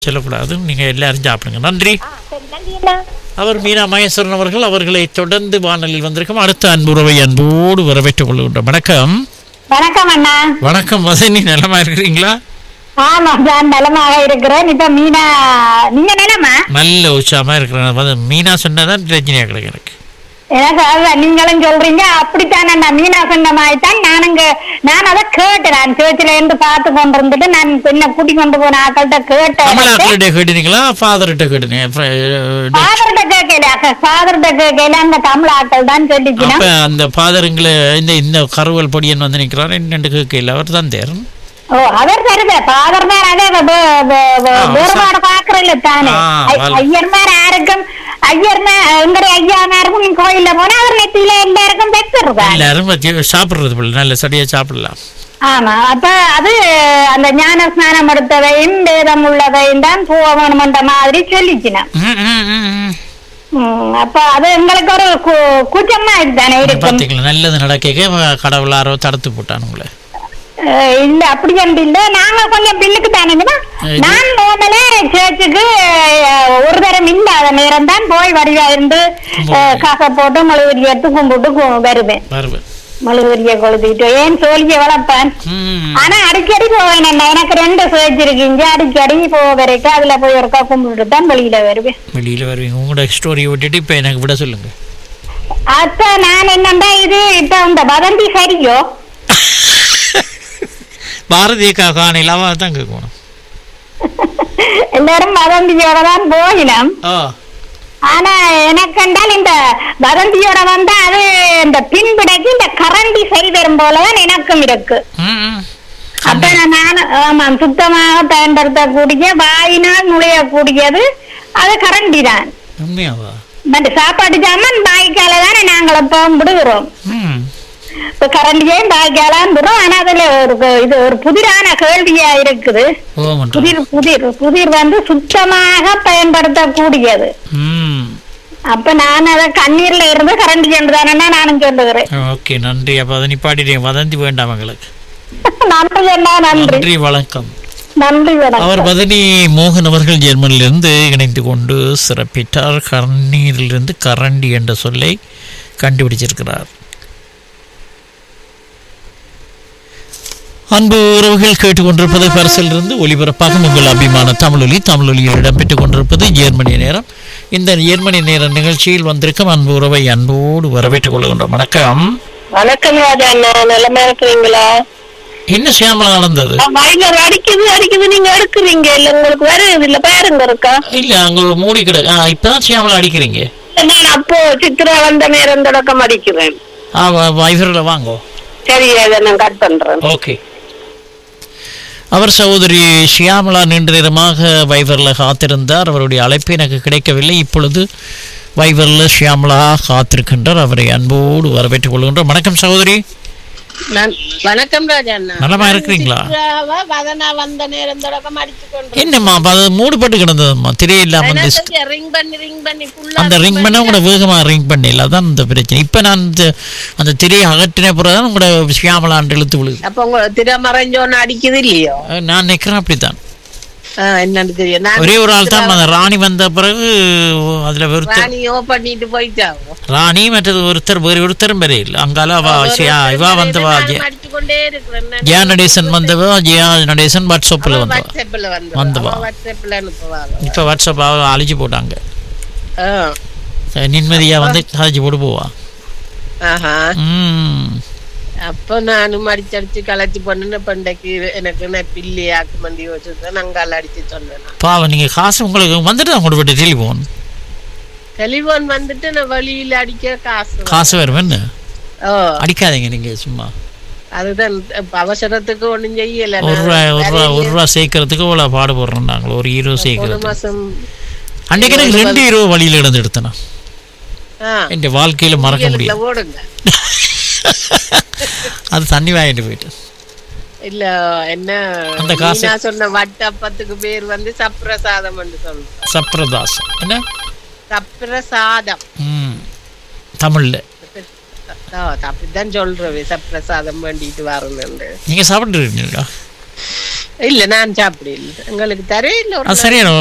சொல்லக்கூடாது நீங்கள் எல்லாரும் சாப்பிடுங்க நன்றி ஆ சரி நன்றி அண்ணா அவர் மீனா மகேஸ்வரன் அவர்கள் அவர்களை தொடர்ந்து வானலில் வந்திருக்கும் அடுத்த அன்புறவை அன்போடு வரவேற்றுக் கொள்கின்றோம் வணக்கம் வணக்கம் அண்ணா வணக்கம் வசனி நலமா இருக்கிறீங்களா ஆமா நான் நலமாக இருக்கிறேன் இப்ப மீனா நீங்க நிலமா நல்ல உற்சாகமா இருக்கிறேன் வந்து மீனா சொன்னதான் ரஜினியா கிடைக்கும் எனக்கு எனக்கு அதுதான் நீங்களும் சொல்றீங்க அப்படித்தான் அண்ணா மீனா சொன்ன மாதிரி தான் நானுங்க நான் அதை கேட்டேன் நான் சேர்ச்சில இருந்து பார்த்து கொண்டு இருந்துட்டு நான் பின்ன கூட்டி கொண்டு போன ஆக்கள்கிட்ட கேட்டேன் தமிழாக்களிட்ட கேட்டீங்களா ஃபாதர்கிட்ட கேட்டீங்க ஃபாதர்கிட்ட கேட்கல ஃபாதர்கிட்ட கேட்கல அந்த தமிழ் ஆக்கள் தான் சொல்லிச்சுனா அப்ப அந்த ஃபாதருங்களை இந்த இந்த கருவல் பொடியன் வந்து நிற்கிறார் என்னென்று கேட்கல அவர் தான் தேரும் ஓ அவர் தருத ஃபாதர் தான் அதே வ- வ- வ- வ- ஆ, வேறுபாடு பாக்குறல தானே ஆ, ஐ- வல்- ஐயர்மார் யாருக்கும் ஐயர்மா எங்கட ஐயாமாருக்கும் நீங்க கோயில்ல போனா அவர் நெத்தியில எல்லாருக்கும் பெற்றுருக்காங்க எல்லாரும் வச்சு சாப்பிடுறது போல நல்ல சரியா சாப்பிடலாம் ஆமா அப்ப அது அந்த ஞான ஸ்நானம் எடுத்ததையும் வேதம் உள்ளதையும் தான் போக வேணுமென்ற மாதிரி சொல்லிச்சுனா ம், ம், ம், ம். ம், அப்ப அது எங்களுக்கு ஒரு கு- கூச்சமா இதுதானே இருக்கும் பாத்தீங்களா நல்லது நடக்க கடவுள் யாரோ தடுத்து போட்டான் உங்களை அஹ் இல்ல அப்படி ஒன்று இல்ல நாங்க கொஞ்சம் பின்னுக்கு தானேங்கன்னா இது- நான் நோமலே சேர்ச்சுக்கு அஹ், ஒரு தரம் இல்லாத நேரம் தான் போய் வடிவா இருந்து அஹ், காசை போட்டு மெழுகுவரி எடுத்து கும்பிட்டு கு- வருவேன் வருவேன் மெழுகுவரியை கொளுத்திட்டு ஏன் சோழிய வளர்ப்பேன் ம். ஆனா அடிக்கடி போவேன் அண்ணா. எனக்கு ரெண்டு சேர்ச்சி இருக்குங்க அடிக்கடி போக வரைக்கும் அதுல போய் ஒருக்கா கும்பிட்டு தான் வெளியில வருவேன் வெளியில வருவீங்க உங்களோட ஸ்டோரியை விட்டுட்டு இப்ப எனக்கு விட சொல்லுங்க அத்த நான் என்னண்டா இது இப்ப இந்த வதந்தி சரியோ பாரதிய கா காணையில் அவ தான் கேட்கணும் எல்லாரும் வதந்தியோட தான் போயினோம் ஆ ஆனா எனக்கு கண்டால் இந்த வதந்தியோட வந்தா அது இந்த பின்புடைக்கு இந்த கரண்டி சரி வரும் போலதான் எனக்கும் இருக்கு ம், ம். அப்ப நான் ஆமா சுத்தமாக பயன்படுத்தக்கூடிய வாயினால் நுழையக்கூடியது அது கரண்டி தான் உண்மையாவா மற்ற சாப்பாட்டு ஜாமான் பாய்க்கால தானே நாங்கள் எப்போ விடுகிறோம் ம் இப்ப கரண்டியையும் பாய்க்காலாம் விடுறோம் ஆனா அதுல ஒரு இது ஒரு புதிரான கேள்வியா இருக்குது ஓமன்றா புதிர் புதிர் புதிர் வந்து சுத்தமாக பயன்படுத்தக்கூடியது ம் அப்ப நான் அத கண்ணீர்ல இருந்து கரண்ட் சென்றுதானே நானும் சொல்லுகிறேன் ஓகே நன்றி அப்போ அதை நிப்பாட்டிட்டேன் வதந்தி வேண்டாம் எங்களுக்கு நன்றி அண்ணா நன்றி நன்றி வணக்கம் நன்றி வணக்கம் அவர் பதனி மோகன் அவர்கள் ஜெர்மனிலிருந்து இணைந்து கொண்டு சிறப்பிட்டார் கண்ணீரிலிருந்து கரண்டி என்ற சொல்லை கண்டுபிடிச்சிருக்கிறார் அன்பு உறவுகள் கேட்டுக்கொண்டிருப்பது பரிசிலிருந்து ஒளிபரப்பாக உங்கள் அபிமான தமிழொலி தமிழொலியில் இடம்பெற்றுக் கொண்டிருப்பது ஜெர்மனி நேரம் இந்த ஜெர்மனி நேர நிகழ்ச்சியில் வந்திருக்கும் அன்பு உறவை அன்போடு வரவேற்றுக் கொள்கின்றோம் வணக்கம் வணக்கம் ராஜா அண்ணா நல்லமா இருக்கிறீங்களா என்ன சியாமலா நடந்தது வயலர் அடிக்குது அடிக்குது நீங்க எடுக்கிறீங்க இல்ல உங்களுக்கு வேற இல்ல பேருங்க இருக்கா இல்ல அங்க ஒரு மூடி கிட ஆ, இப்பதான் சியாமலா அடிக்கிறீங்க நான் அப்போ சித்ரா வந்த நேரம் தொடக்கம் அடிக்கிறேன் ஆ வைஃபரில் வாங்கோ சரி அதை நான் கட் பண்றேன் ஓகே அவர் சகோதரி ஷியாமலா நீண்ட நேரமாக வைவரில் காத்திருந்தார் அவருடைய அழைப்பு எனக்கு கிடைக்கவில்லை இப்பொழுது வைவரில் ஷியாமலா காத்திருக்கின்றார் அவரை அன்போடு வரவேற்றுக் கொள்கின்றோம் வணக்கம் சகோதரி நான் வணக்கம் ராஜா அண்ணா நலமா இருக்கிறீங்களா சித்ராவா வதனா வந்த நேரம் தொடக்கம் அடிச்சு கொண்டு என்னம்மா அப்ப அது மூடுபட்டு கிடந்ததும்மா திரையில்லாம அந்த ரிங் பண்ணி ரிங் பண்ணி ஃபுல்லா அந்த ரிங் பண்ண உங்களோட வேகமாக ரிங் பண்ணல அதான் இந்த பிரச்சனை இப்போ நான் இந்த அந்த திரையை அகற்றின பிறகு தான் உங்களோட ஷியாமலாண்டு இழுத்து விழுது அப்ப உங்க திறமறைஞ்சோன்னு அடிக்குது இல்லையோ நான் நிற்கிறேன் அப்படித்தான் ஆ, என்னன்னு தெரியும் நான் ஒரே ஒரு ஆள் தான் அந்த ராணி வந்த பிறகு அதுல ஒருத்தர் ராணியோ பண்ணிட்டு போயிட்டாங்க ராணி மற்றது ஒருத்தர் வேறு ஒருத்தரும் பெரிய இல்லை அங்கால அவ சியா இவா வந்தவா ஜெ- அடிச்சு கொண்டே இருக்கிறேன் நான். ஜெயா நடேசன் வந்தவா ஜெயா நடேசன் வாட்ஸ்அப்பில் வந்தவா வாட்ஸ்அப்ல வந்து வந்தவா. வாட்ஸ்அப்ல அனுப்புவாங்க இப்போ வாட்ஸ்அப் அவ அழிச்சு போட்டாங்க ஆ. சரி, நிம்மதியா வந்து கதைச்சு போட்டு போவா ஆஹா ம் அப்ப நானும் அடிச்சு அடிச்சு களைச்சு பண்ணுன பண்டைக்கு எனக்கு நான் பிள்ளையாக்கு மண்டி வச்சுருந்தேன் அங்கால அடிச்சு சொன்னேன் நான். பாவம் நீங்க காசு உங்களுக்கு வந்துட்டு தான் கொண்டு போயிட்டு டெலிஃபோன் டெலிபோன் வந்துட்டு நான் வழியில அடிக்க காசு வரும். காசு வருவேன்னு ஓ அடிக்காதீங்க நீங்க சும்மா அதுதான் இப்ப அவசரத்துக்கு ஒண்ணும் செய்யல ஒரு ரூபா ஒரு ரூபா ஒரு ரூபா சேர்க்கறதுக்கு இவ்வளோ பாடுபடுறோம் நாங்கள் ஒரு ஹீரோ போன சேர்க்கறது மாசம் அன்றைக்கு எனக்கு ரெண்டு ஹீரோ வழியில் இழந்து எடுத்தேன் ஆ, என் வாழ்க்கையில மறக்க இதுல முடியாது ஓடுங்க அது தண்ணி வாங்கிட்டு போயிட்டு இல்ல என்ன அந்த காசு- நான் சொன்ன வட்டப்பத்துக்கு பேர் வந்து சப்ரசாதம் சொல்றேன் சப்ரதாஸ் என்ன சப்ரசாதம் ம் தமிழ்ல ஓ, அப்படித்தான் சொல்றவே சப்ரசாதம் வேண்டிட்டு வரணுண்டு நீங்க சாப்பிட்டு இருக்கீங்களா இல்ல நான் சாப்பிடல எங்களுக்கு தரே இல்ல ஒரு அது சரியான